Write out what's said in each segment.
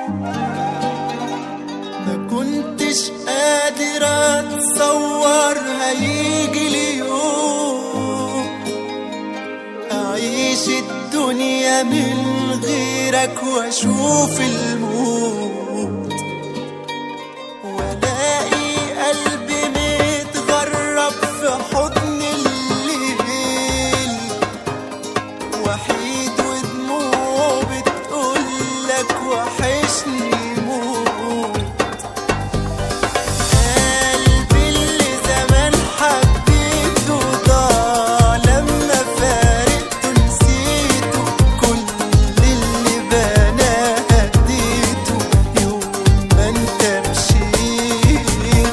ما كنتش قادر اتصور هيجي اليوم اعيش الدنيا من غيرك واشوف الموت والاقي قلبي متغرب في حضن الليل وحيد ودموعه بتقولك وحشني موت قلبي اللي زمان حبيته ضاع لما فارقته نسيته كل اللي بناه هديته يوم ما انت مشيت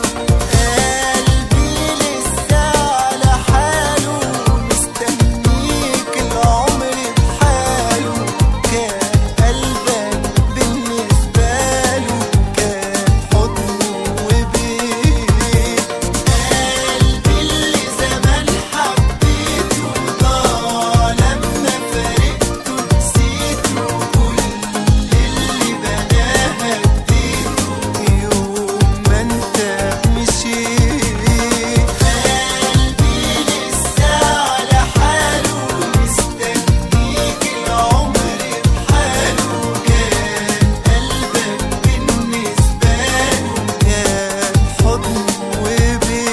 قلبي لسه على حاله مستنيك العمر بحاله كان قلبك بالنسبة له كان حضنه وبيت قلبي اللي زمان حبيته ضاع لما فارقته نسيته كل اللي بناه هديته يوم ما انت مشيت قلبي لسه على حاله مستنيك العمر بحاله كان قلبك بالنسبة له كان حضن وبيت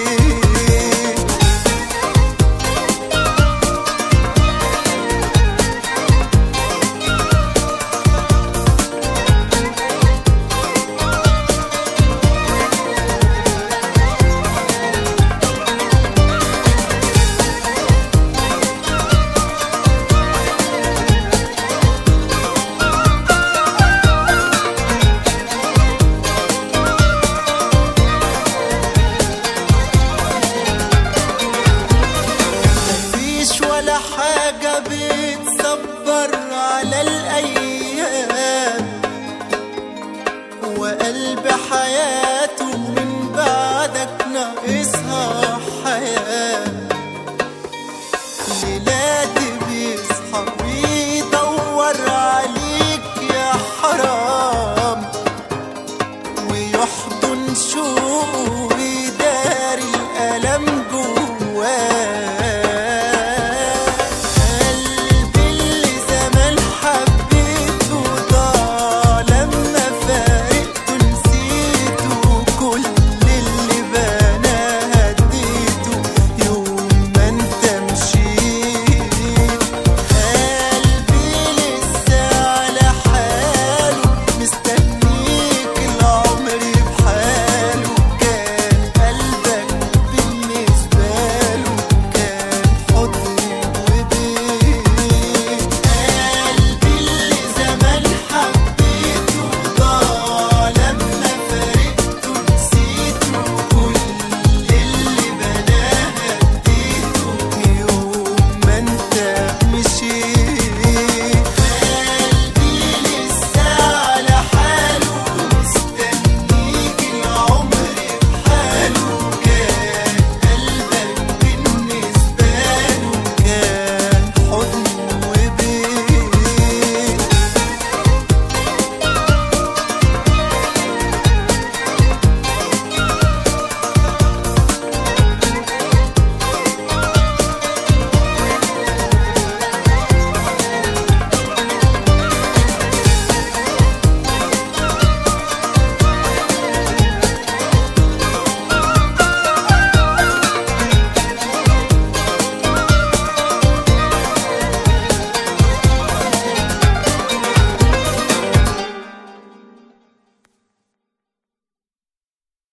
مفيش ولا حاجة بتصبر على الأيام وقلب حياته من بعدك ناقصها حياة ليلاتي بيصحى